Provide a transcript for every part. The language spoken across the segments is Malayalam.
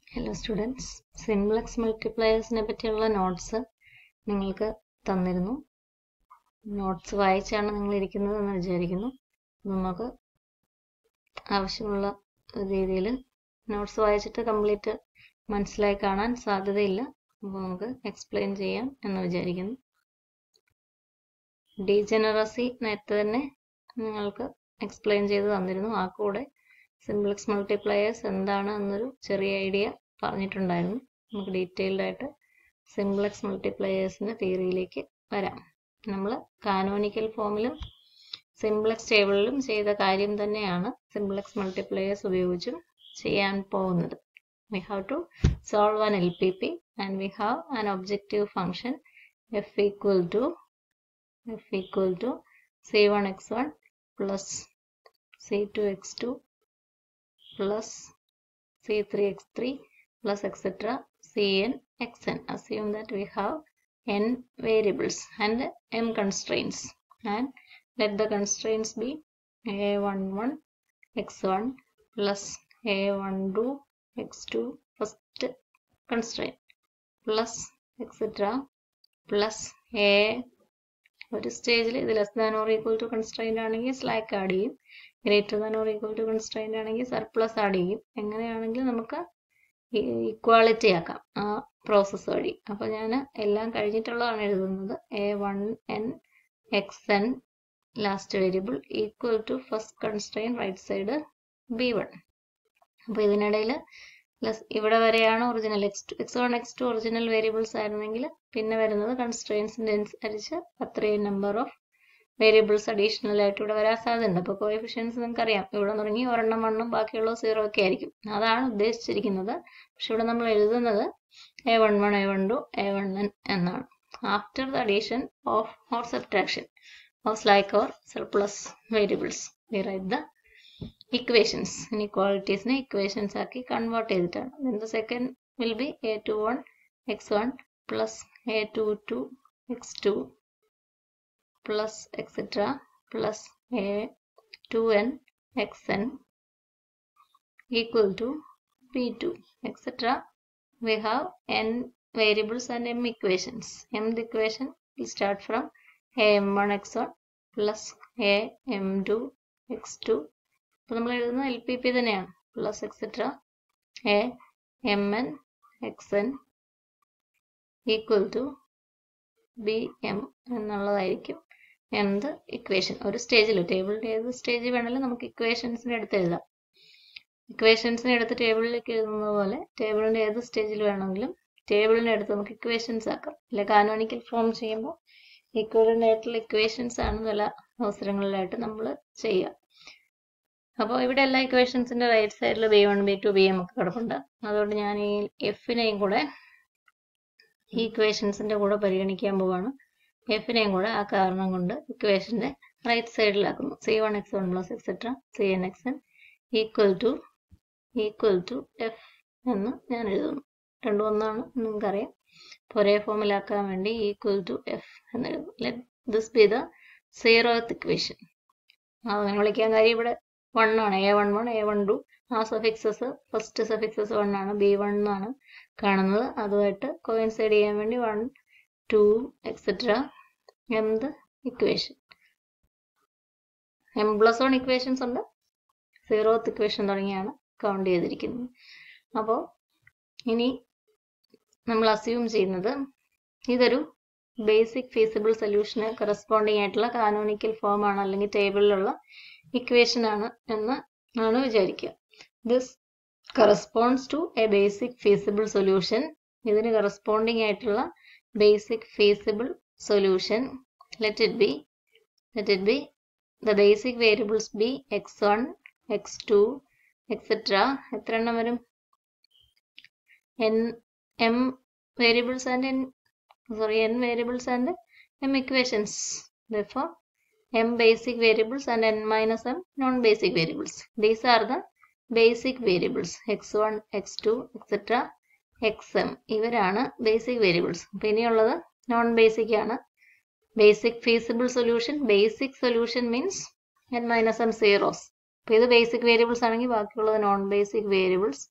ഹലോ സ്റ്റുഡൻസ് സിംപ്ലക്സ് മൾട്ടിപ്ലയേഴ്സിനെ പറ്റിയുള്ള നോട്ട്സ് നിങ്ങൾക്ക് തന്നിരുന്നു നോട്ട്സ് വായിച്ചാണ് നിങ്ങൾ ഇരിക്കുന്നത് എന്ന് വിചാരിക്കുന്നു നമുക്ക് ആവശ്യമുള്ള രീതിയിൽ നോട്ട്സ് വായിച്ചിട്ട് കംപ്ലീറ്റ് മനസ്സിലായി കാണാൻ സാധ്യതയില്ല അപ്പോൾ നമുക്ക് എക്സ്പ്ലെയിൻ ചെയ്യാം എന്ന് വിചാരിക്കുന്നു ഡീജനറസി നേരത്തെ തന്നെ നിങ്ങൾക്ക് എക്സ്പ്ലെയിൻ ചെയ്ത് തന്നിരുന്നു ആ കൂടെ സിംപ്ലക്സ് മൾട്ടിപ്ലയേഴ്സ് എന്താണ് എന്നൊരു ചെറിയ ഐഡിയ പറഞ്ഞിട്ടുണ്ടായിരുന്നു നമുക്ക് ഡീറ്റെയിൽഡ് ആയിട്ട് സിംപ്ലക്സ് മൾട്ടിപ്ലയേഴ്സിന്റെ തിയറിയിലേക്ക് വരാം നമ്മൾ കാനോനിക്കൽ ഫോമിലും സിംപ്ലക്സ് ടേബിളിലും ചെയ്ത കാര്യം തന്നെയാണ് സിംപ്ലക്സ് മൾട്ടിപ്ലയേഴ്സ് ഉപയോഗിച്ചും ചെയ്യാൻ പോകുന്നത് we have to solve an LPP and we have an objective function f equal to f equal to c1x1 plus c2x2 plus c3x3 plus etc cn xn assume that we have n variables and m constraints and let the constraints be a11 x1 plus a12 x2 first constraint plus etc plus a ഒരു സ്റ്റേജിൽ ഇത് less than or equal to constraint ആണെങ്കിൽ സ്ലാക്ക് ആഡ് ചെയ്യും greater than or equal to constraint ആണെങ്കിൽ സർപ്ലസ് ആഡ് ചെയ്യും എങ്ങനെയാണെങ്കിൽ നമുക്ക് ഇക്വാളിറ്റി ആക്കാം ആ പ്രോസസ്സ് വഴി അപ്പോൾ ഞാൻ എല്ലാം കഴിഞ്ഞിട്ടുള്ളതാണ് എഴുതുന്നത് A one N X N last variable equal to first constraint right side B one അപ്പോൾ ഇതിനിടയിൽ പ്ലസ് ഇവിടെ വരെയാണ് original X two X one X two original variables ആയിരുന്നെങ്കിൽ പിന്നെ വരുന്നത് കൺസ്ട്രെയിൻസിൻ്റെ അനുസരിച്ച് അത്രയും നമ്പർ ഓഫ് വേരിയബിൾസ് അഡീഷണൽ ആയിട്ട് ഇവിടെ വരാൻ സാധ്യതയുണ്ട് അപ്പോൾ കോഎഫിഷ്യൻസ് നിങ്ങൾക്ക് അറിയാം ഇവിടെ തുടങ്ങി ഒരെണ്ണം വണ്ണും ബാക്കിയുള്ള സീറോ ഒക്കെ ആയിരിക്കും അതാണ് ഉദ്ദേശിച്ചിരിക്കുന്നത് പക്ഷെ ഇവിടെ നമ്മൾ എഴുതുന്നത് A one one A one two A one N എന്നാണ് after the addition of or subtraction of slack or surplus variables we write the equations ഇനിക്വാളിറ്റീസിനെ ഇക്വേഷൻസ് ആക്കി കൺവേർട്ട് ചെയ്തിട്ടാണ് then the second will be a21 x1 plus a22 x2 plus etc plus a2n xn equal to p2 etc we have n variables and m equations mth equation will start from am1 x1 plus am2 x2 അപ്പോൾ നമ്മൾ എഴുതുന്ന എൽ പി പി തന്നെയാണ് plus etcetera A M N X N equal to B M എന്നുള്ളതായിരിക്കും എന്ത് ഇക്വേഷൻ ഒരു സ്റ്റേജിൽ ടേബിളിൻ്റെ ഏത് സ്റ്റേജിൽ വേണമെങ്കിലും നമുക്ക് ഇക്വേഷൻസിനെ എടുത്ത് എഴുതാം ഇക്വേഷൻസിനെ എടുത്ത് ടേബിളിലേക്ക് എഴുതുന്നത് പോലെ ടേബിളിൻ്റെ ഏത് സ്റ്റേജിൽ വേണമെങ്കിലും ടേബിളിനെ എടുത്ത് നമുക്ക് ഇക്വേഷൻസ് ആക്കാം അല്ലെ കാനോണിക്കൽ ഫോം ചെയ്യുമ്പോൾ ഈക്വലൻ്റ് ആയിട്ടുള്ള ഇക്വേഷൻസ് ആണ് പല അവസരങ്ങളിലായിട്ട് നമ്മൾ ചെയ്യുക അപ്പോൾ ഇവിടെ എല്ലാ ഇക്വേഷൻസിന്റെ റൈറ്റ് സൈഡിൽ B one B two B M ഒക്കെ കിടപ്പുണ്ട് അതുകൊണ്ട് ഞാൻ ഈ എഫിനെയും കൂടെ ഈ ഇക്വേഷൻസിന്റെ കൂടെ പരിഗണിക്കാൻ പോവാണ് എഫിനെയും കൂടെ ആ കാരണം കൊണ്ട് ഇക്വേഷന്റെ റൈറ്റ് സൈഡിലാക്കുന്നു C one X one plus etcetera C N X N equal to equal to F എന്ന് ഞാൻ എഴുതുന്നു രണ്ടും ഒന്നാണ് നിങ്ങൾക്കറിയാം ഒരേ ഫോമിലാക്കാൻ വേണ്ടി ഈക്വൽ ടു എഫ് എന്ന് എഴുതും let this be the zeroth equation അങ്ങനെ വിളിക്കാൻ കാര്യം ഇവിടെ വൺ ആണ് A one one A one two ആ സഫിക്സസ് ഫസ്റ്റ് സഫിക്സസ് വൺ ആണ് ബി വൺ എന്നാണ് കാണുന്നത് അതുമായിട്ട് കോയിൻസൈഡ് ചെയ്യാൻ വേണ്ടി വൺ ടു എക്സെട്ര എന്ത് equation M plus one equations ഉണ്ട് സീറോത്ത് ഇക്വേഷൻ തുടങ്ങിയാണ് കൗണ്ട് ചെയ്തിരിക്കുന്നത് അപ്പോൾ ഇനി നമ്മൾ അസ്യൂം ചെയ്യുന്നത് ഇതൊരു ബേസിക് ഫീസിബിൾ സൊല്യൂഷന് കറസ്പോണ്ടിങ് ആയിട്ടുള്ള കാനോണിക്കൽ ഫോം ആണ് അല്ലെങ്കിൽ ടേബിളിലുള്ള ഇക്വേഷൻ ആണ് എന്ന് ആണ് വിചാരിക്കുക this corresponds to a basic feasible solution ഇതിന് കറസ്പോണ്ടിങ് ആയിട്ടുള്ള basic feasible solution let it be let it be the basic variables B X one X two etcetera എത്ര എണ്ണം വരും N M variables and N sorry N variables and M equations therefore m basic variables and n minus m non-basic variables. These are the basic variables x1, x2, etc. xm. ഇവരാണ് ബേസിക് വേരിയബിൾസ് അപ്പം ഇനിയുള്ളത് നോൺ ബേസിക് ആണ് basic feasible solution basic solution means N minus M zeros അപ്പോൾ ഇത് ബേസിക് വേരിയബിൾസ് ആണെങ്കിൽ ബാക്കിയുള്ളത് നോൺ ബേസിക് വേരിയബിൾസ്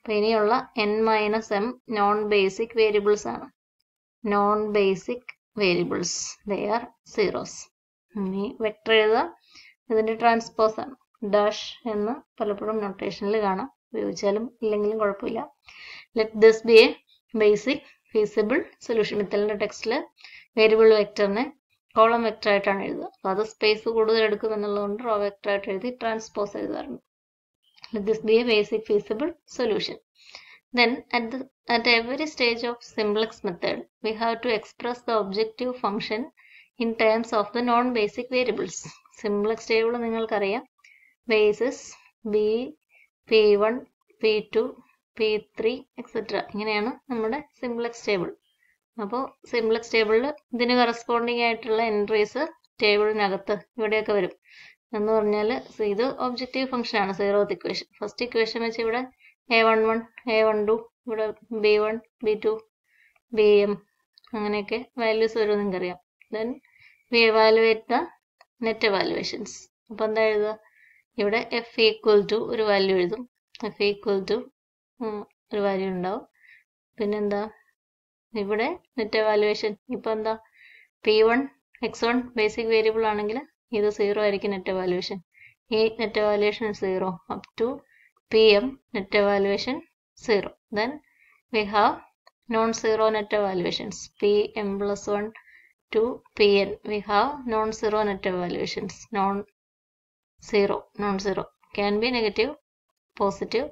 അപ്പൊ ഇനിയുള്ള N minus M non basic variables ആണ് non basic variables they are zeros ഇനി വെക്ടർ എഴുതുക ഇതിന്റെ ട്രാൻസ്പോസ് ആണ് ഡാഷ് എന്ന് പലപ്പോഴും നൊട്ടേഷനിൽ കാണാം ഉപയോഗിച്ചാലും ഇല്ലെങ്കിലും കുഴപ്പമില്ല let this be a basic feasible solution മിത്തലിന്റെ ടെക്സ്റ്റിൽ വേരിയബിൾ വെക്ടറിനെ കോളം വെക്ടർ ആയിട്ടാണ് എഴുതുക അപ്പോൾ അത് സ്പേസ് കൂടുതൽ എടുക്കും എന്നുള്ളതുകൊണ്ട് റോ വെക്ടർ ആയിട്ട് എഴുതി ട്രാൻസ്പോസ് എഴുതാറുണ്ട് let this be a basic feasible solution. Then at the at every stage of simplex method, we have to express the objective function in terms of the non-basic variables. Simplex table നിങ്ങൾക്കറിയാം basis b p1 p2 p3 etcetera ഇങ്ങനെയാണ് നമ്മുടെ സിംപ്ലക്സ് ടേബിൾ അപ്പോൾ സിംപ്ലക്സ് ടേബിളിൽ ഇതിന് കറസ്പോണ്ടിങ് ആയിട്ടുള്ള എൻട്രീസ് ടേബിളിനകത്ത് ഇവിടെയൊക്കെ വരും എന്ന് പറഞ്ഞാൽ ഇത് ഒബ്ജക്റ്റീവ് ഫംഗ്ഷൻ ആണ് സീറോത്ത് ഇക്വേഷൻ ഫസ്റ്റ് ഇക്വേഷൻ വെച്ച് ഇവിടെ A one one A one two ഇവിടെ B one B two B M അങ്ങനെയൊക്കെ വാല്യൂസ് വരും നിങ്ങൾക്കറിയാം then we evaluate the net evaluations അപ്പോൾ എന്താ എഴുതുക ഇവിടെ എഫ് ഈക്വൽ ടു ഒരു വാല്യൂ എഴുതും എഫ് ഈക്വൽ ടു ഒരു വാല്യൂ ഉണ്ടാവും പിന്നെന്താ ഇവിടെ നെറ്റ് എവാലുവേഷൻ ഇപ്പോൾ എന്താ P one X one basic variable ആണെങ്കിൽ ഇത് സീറോ ആയിരിക്കും നെറ്റ് എവാലുവേഷൻ ഈ net evaluation zero up to P M net evaluation zero then we have non zero net evaluations P M plus one to P N we have non zero net evaluations non zero non zero can be negative positive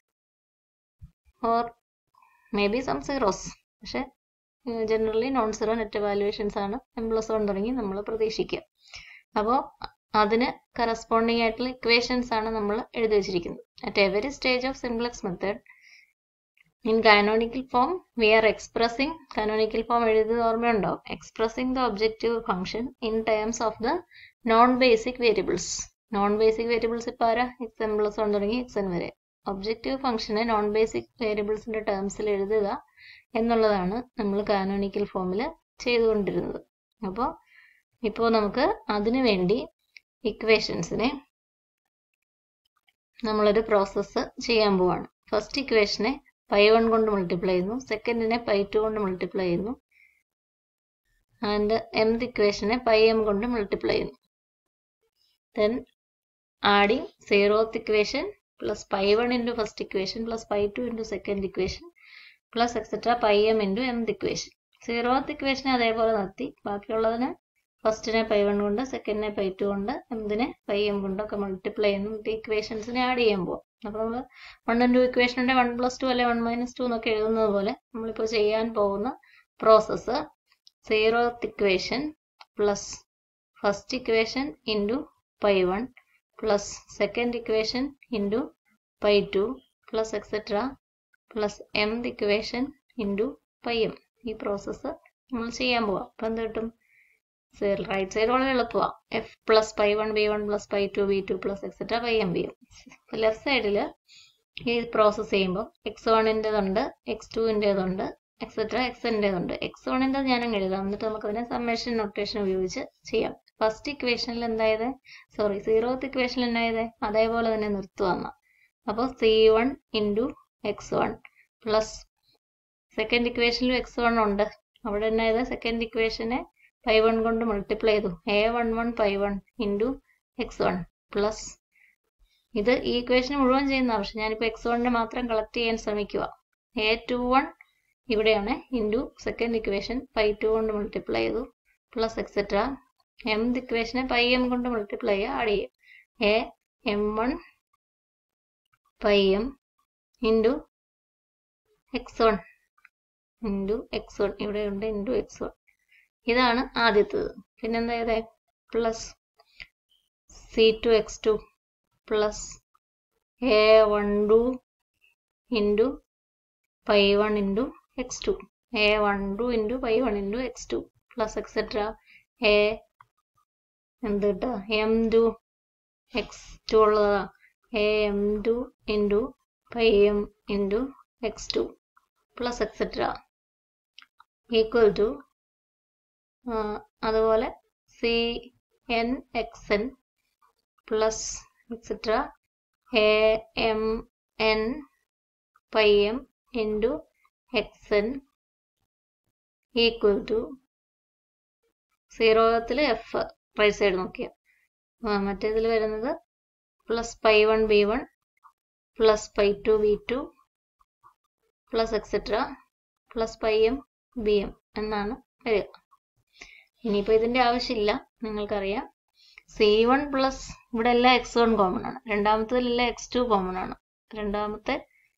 or may be some zeros പക്ഷെ generally non zero net evaluations ആണ് എം പ്ലസ് വൺ തുടങ്ങി നമ്മൾ പ്രതീക്ഷിക്കുക അപ്പോൾ അതിന് കറസ്പോണ്ടിങ് ആയിട്ടുള്ള ഇക്വേഷൻസ് ആണ് നമ്മൾ എഴുതി വെച്ചിരിക്കുന്നത് at every stage of simplex method in canonical form we are expressing canonical form എഴുതിയത് ഓർമ്മയുണ്ടാവും expressing the objective function in terms of the non basic variables non basic variables ഇപ്പോൾ ആരാ എക്സ് എം പ്ലസ് വൺ തുടങ്ങി എക്സ് എൻ വരെ ഒബ്ജക്റ്റീവ് ഫംഗ്ഷനെ നോൺ ബേസിക് വേരിയബിൾസിന്റെ ടേംസിൽ എഴുതുക എന്നുള്ളതാണ് നമ്മൾ കാനോണിക്കൽ ഫോമിൽ ചെയ്തുകൊണ്ടിരുന്നത് അപ്പോൾ ഇപ്പോൾ നമുക്ക് അതിനു വേണ്ടി ഇക്വേഷൻസിനെ നമ്മളൊരു പ്രോസസ്സ് ചെയ്യാൻ പോവാണ് ഫസ്റ്റ് ഇക്വേഷനെ പൈ വൺ കൊണ്ട് മൾട്ടിപ്ലൈ ചെയ്യുന്നു സെക്കൻഡിനെ പൈ ടു കൊണ്ട് മൾട്ടിപ്ലൈ ചെയ്യുന്നു ആൻഡ് എംത് ഇക്വേഷനെ പൈ എം കൊണ്ട് മൾട്ടിപ്ലൈ ചെയ്യുന്നു then adding zeroth equation plus pi one into first equation plus pi two into second equation plus etcetera pi m into mth equation zeroth ഇക്വേഷനെ അതേപോലെ നിർത്തി ബാക്കിയുള്ളതിനെ ഫസ്റ്റിനെ പൈ വൺ കൊണ്ട് സെക്കൻഡിനെ പൈ ടു കൊണ്ട് എന്തിനെ പൈ എം കൊണ്ടൊക്കെ മൾട്ടിപ്ലൈ ചെയ്യുന്നു ഇക്വേഷൻസിനെ ആഡ് ചെയ്യാൻ പോകും അപ്പോൾ നമ്മൾ വൺ ആൻഡ് ടു ഇക്വേഷൻ ഉണ്ട് വൺ പ്ലസ് ടു അല്ലെ വൺ മൈനസ് ടു എന്നൊക്കെ എഴുതുന്നത് പോലെ നമ്മളിപ്പോൾ ചെയ്യാൻ പോകുന്ന process zeroth equation plus first equation into pi one plus second equation into pi two plus etcetera plus m equation into pi m ഈ പ്രോസസ്സ് നമ്മൾ ചെയ്യാൻ പോവാം അപ്പം എന്ത് കിട്ടും റൈറ്റ് സൈഡ് വളരെ എളുപ്പമാണ് f plus pi one b one plus pi two b two plus etcetera pi m b m left സൈഡിൽ ഈ പ്രോസസ്സ് ചെയ്യുമ്പോൾ എക്സ് വണ്ണിൻ്റെതുണ്ട് എക്സ് ടുവിൻ്റെതുണ്ട് എക്സെട്ര എക്സിൻ്റെതുണ്ട് എക്സ് വണ്ണിൻ്റെ ഞാൻ അങ്ങ് എഴുതാം എന്നിട്ട് നമുക്ക് അതിനെ സമ്മേഷൻ നൊട്ടേഷൻ ഉപയോഗിച്ച് ചെയ്യാം ഫസ്റ്റ് ഇക്വേഷനിൽ എന്തായത് സോറി സീറോത്ത് ഇക്വേഷനിൽ എന്തായത് അതേപോലെ തന്നെ നിർത്തുവന്ന അപ്പോൾ c one into x one plus second ഇക്വേഷനിലും എക്സ് വൺ ഉണ്ട് അവിടെ എന്നായത് സെക്കൻഡ് ഇക്വേഷനെ പൈ വൺ കൊണ്ട് മൾട്ടിപ്ലൈ ചെയ്തു a one one pi one into x one plus ഇത് ഈ ഇക്വേഷൻ മുഴുവൻ ചെയ്യുന്ന പക്ഷെ ഞാനിപ്പോൾ എക്സ് വണ്ണിനെ മാത്രം കളക്ട് ചെയ്യാൻ ശ്രമിക്കുക എ ടു വൺ ഇവിടെയാണ് into second equation pi two കൊണ്ട് മൾട്ടിപ്ലൈ ചെയ്തു പ്ലസ് എക്സെട്ര എം ഇക്വേഷനെ പൈ എം കൊണ്ട് മൾട്ടിപ്ലൈ ചെയ്യുക ആഡ് ചെയ്യും a m one pi m into x one into x one ഇവിടെ ഉണ്ട് ഇൻറ്റു എക്സ് വൺ ഇതാണ് ആദ്യത്തേത് പിന്നെന്താ ചെയ്തേ plus c two x two plus a one two into pi one into x two A one two into pi one into x two plus etcetera a എന്ത് കിട്ടുക എം ടു എക്സ് ടു ഉള്ളതാ a m two into pi m into x two plus etcetera equal to അതുപോലെ c N X n plus etcetera A M n pi m into x N equal to സീറോത്തിൽ എഫ് റൈറ്റ് സൈഡ് നോക്കിയാൽ മറ്റേതിൽ വരുന്നത് plus pi one b one plus pi two b two plus etcetera plus pi m b m എന്നാണ് വരിക ഇനിയിപ്പോൾ ഇതിൻ്റെ ആവശ്യമില്ല നിങ്ങൾക്കറിയാം സി വൺ പ്ലസ് ഇവിടെ എല്ലാം എക്സ് വൺ കോമൺ ആണ് രണ്ടാമത്തേലെല്ലാം എക്സ് ടു കോമൺ ആണ് രണ്ടാമത്തെ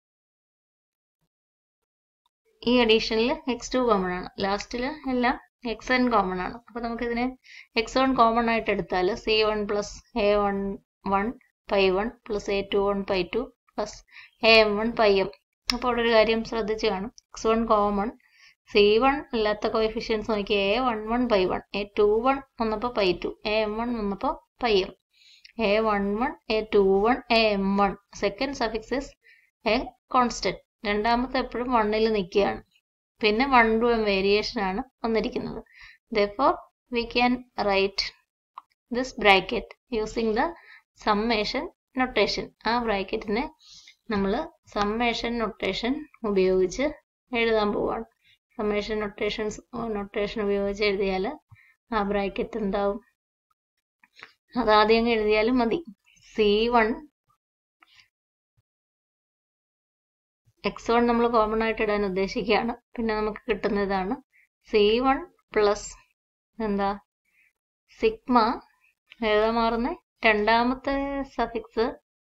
ഈ അഡീഷനിൽ എക്സ് ടു കോമൺ ആണ് ലാസ്റ്റിൽ എല്ലാം എക്സ് എൻ കോമൺ ആണ് അപ്പോൾ നമുക്കിതിനെ എക്സ് വൺ കോമൺ ആയിട്ട് എടുത്താൽ c one plus a one one pi one plus a two one pi two plus a m one pi m അപ്പോൾ അവിടെ ഒരു കാര്യം ശ്രദ്ധിച്ച് കാണും x one common c one അല്ലാത്ത കോയിഫിഷ്യൻസ് നോക്കി a one one pi one a two one വന്നപ്പോൾ pi two a m one വന്നപ്പോൾ pi m a one one a two one a m one second suffix is a constant രണ്ടാമത്തെ എപ്പോഴും വണ്ണിൽ നിൽക്കുകയാണ് പിന്നെ വൺ ടു എം വേരിയേഷൻ ആണ് വന്നിരിക്കുന്നത് though we can write this bracket using the summation notation ആ ബ്രാക്കറ്റിനെ നമ്മൾ സമ്മേഷൻ നൊട്ടേഷൻ ഉപയോഗിച്ച് എഴുതാൻ പോവാണ് സമ്മേഷൻ നൊട്ടേഷൻസ് നൊട്ടേഷൻ ഉപയോഗിച്ച് എഴുതിയാൽ ആ ബ്രാക്കറ്റ് എന്താവും അതാദ്യം എഴുതിയാലും മതി സി വൺ എക്സ് വൺ നമ്മൾ കോമൺ ആയിട്ട് ഇടാൻ ഉദ്ദേശിക്കുകയാണ് പിന്നെ നമുക്ക് കിട്ടുന്നതാണ് സി വൺ പ്ലസ് എന്താ സിഗ്മ ഏതാ മാറുന്നത് രണ്ടാമത്തെ സഫിക്സ്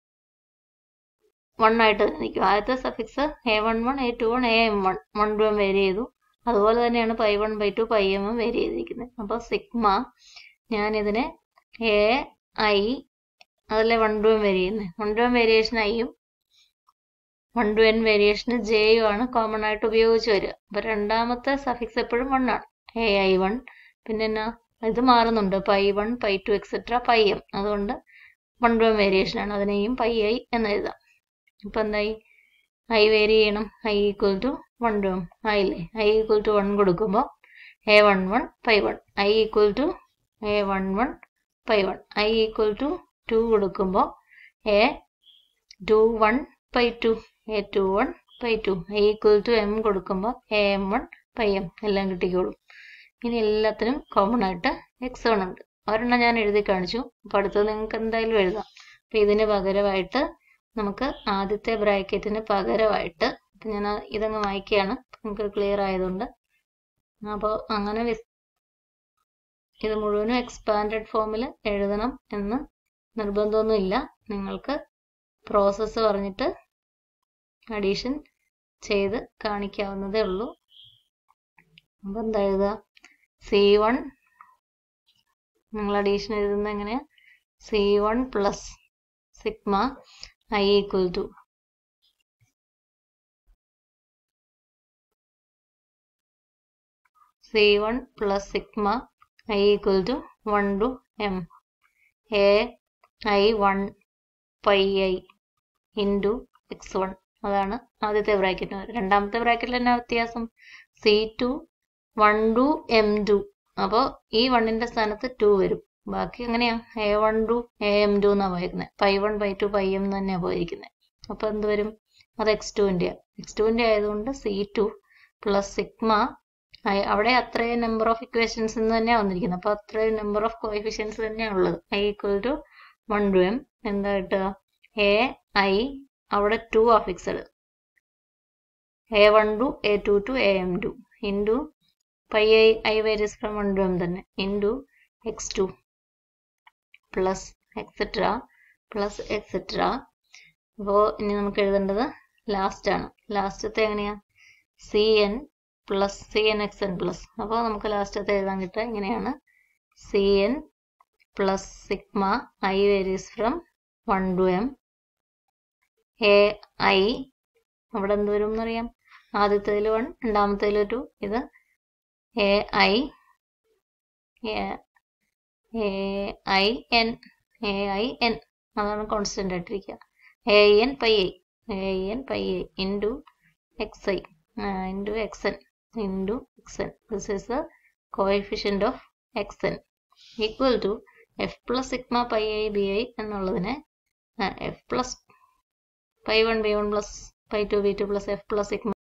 വൺ ആയിട്ട് തന്നെ നിൽക്കും ആദ്യത്തെ suffix a one one a two one a m one one two m vary ചെയ്തു അതുപോലെ തന്നെയാണ് pi one pi two pi m vary ചെയ്തിരിക്കുന്നത് അപ്പോൾ സിഗ്മ ഞാനിതിനെ എ ഐ അതല്ലേ വൺ ടു എം വേരി ചെയ്യുന്നത് വൺ ടു എം വേരിയേഷൻ ഐയും വൺ ടു എൻ വേരിയേഷന് ജെയും ആണ് കോമൺ ആയിട്ട് ഉപയോഗിച്ച് വരിക അപ്പോൾ രണ്ടാമത്തെ സഫിക്സ് എപ്പോഴും വൺ ആണ് എ ഐ വൺ പിന്നെ എന്നാ ഇത് മാറുന്നുണ്ട് pi one pi two etcetera pi m അതുകൊണ്ട് വൺ ടു എം വേരിയേഷൻ ആണ് അതിനെയും പൈ ഐ എന്ന് എഴുതാം ഇപ്പം എന്തായി ഐ വേരി ചെയ്യണം i equal to one two m ആയില്ലേ ഐ ഈക്വൽ ടു വൺ കൊടുക്കുമ്പോൾ a one one pi one i equal to A one one pi one i equal to two കൊടുക്കുമ്പോൾ a two one pi two a two one pi two i equal to M കൊടുക്കുമ്പോൾ a m one pi m എല്ലാം കിട്ടിക്കോളും ഇനി എല്ലാത്തിനും കോമൺ ആയിട്ട് എക്സ് വൺ ഉണ്ട് ഒരെണ്ണം ഞാൻ എഴുതി കാണിച്ചു അപ്പോൾ അടുത്തത് നിങ്ങൾക്ക് എന്തായാലും എഴുതാം അപ്പോൾ ഇതിന് പകരമായിട്ട് നമുക്ക് ആദ്യത്തെ ബ്രാക്കറ്റിന് പകരമായിട്ട് ഇപ്പം ഞാൻ ഇതങ്ങ് വായിക്കുകയാണ് നമുക്ക് ക്ലിയർ ആയതുകൊണ്ട് അപ്പോൾ അങ്ങനെ വിസ് ഇത് മുഴുവനും എക്സ്പാൻഡഡ് ഫോമിൽ എഴുതണം എന്ന് നിർബന്ധമൊന്നുമില്ല നിങ്ങൾക്ക് പ്രോസസ്സ് പറഞ്ഞിട്ട് അഡീഷൻ ചെയ്ത് കാണിക്കാവുന്നതേ ഉള്ളൂ അപ്പം എന്താ എഴുതുക സി വൺ നിങ്ങൾ അഡീഷൻ എഴുതുന്നത് എങ്ങനെയാ c one plus sigma i equal to c one plus sigma i equal to one two m a i one pi i into x one അതാണ് ആദ്യത്തെ ബ്രാക്കറ്റിന് രണ്ടാമത്തെ ബ്രാക്കറ്റിൽ എന്നാ വ്യത്യാസം c two one two m two അപ്പോൾ ഈ വണ്ണിന്റെ സ്ഥാനത്ത് ടു വരും ബാക്കി എങ്ങനെയാ a one two a m two എന്നാണ് പോയിരിക്കുന്നത് pi one pi two pi m തന്നെയാണ് പോയിരിക്കുന്നത് അപ്പോൾ എന്ത് വരും അത് എക്സ് ടുവിൻ്റെ എക്സ് ടുവിൻ്റെ ആയതുകൊണ്ട് സി ടു പ്ലസ് സിഗ്മ അവിടെ അത്രയും നമ്പർ ഓഫ് ഇക്വേഷൻസ് എന്ന് തന്നെയാണ് വന്നിരിക്കുന്നത് അപ്പോൾ അത്രയും നമ്പർ ഓഫ് കോയിഫിഷ്യൻസ് തന്നെയാണ് ഉള്ളത് i equal to one two m എന്താ കിട്ടുക എ ഐ അവിടെ ടു ആ fixed a one two a two two a m two into pi i i varies from one two m തന്നെ into x two plus etcetera plus etcetera അപ്പോൾ ഇനി നമുക്ക് എഴുതേണ്ടത് ലാസ്റ്റ് ആണ് ലാസ്റ്റത്തെ എങ്ങനെയാ c n plus c N X n plus അപ്പോൾ നമുക്ക് ലാസ്റ്റത്തെ എഴുതാൻ കിട്ടുക ഇങ്ങനെയാണ് c n plus sigma I varies from one two m a i അവിടെ എന്ത് വരും എന്നറിയാം ആദ്യത്തേതിൽ വൺ രണ്ടാമത്തേതിൽ ടു ഇത് a i a i n a i n അതാണ് കോൺസ്റ്റന്റ് ആയിട്ടിരിക്കുക a n pi i a n pi i into x i into x n into x n this is the coefficient of x N equal to f plus sigma pi i b i എന്നുള്ളതിനെ f plus pi one b one plus pi to v two plus f plus sigma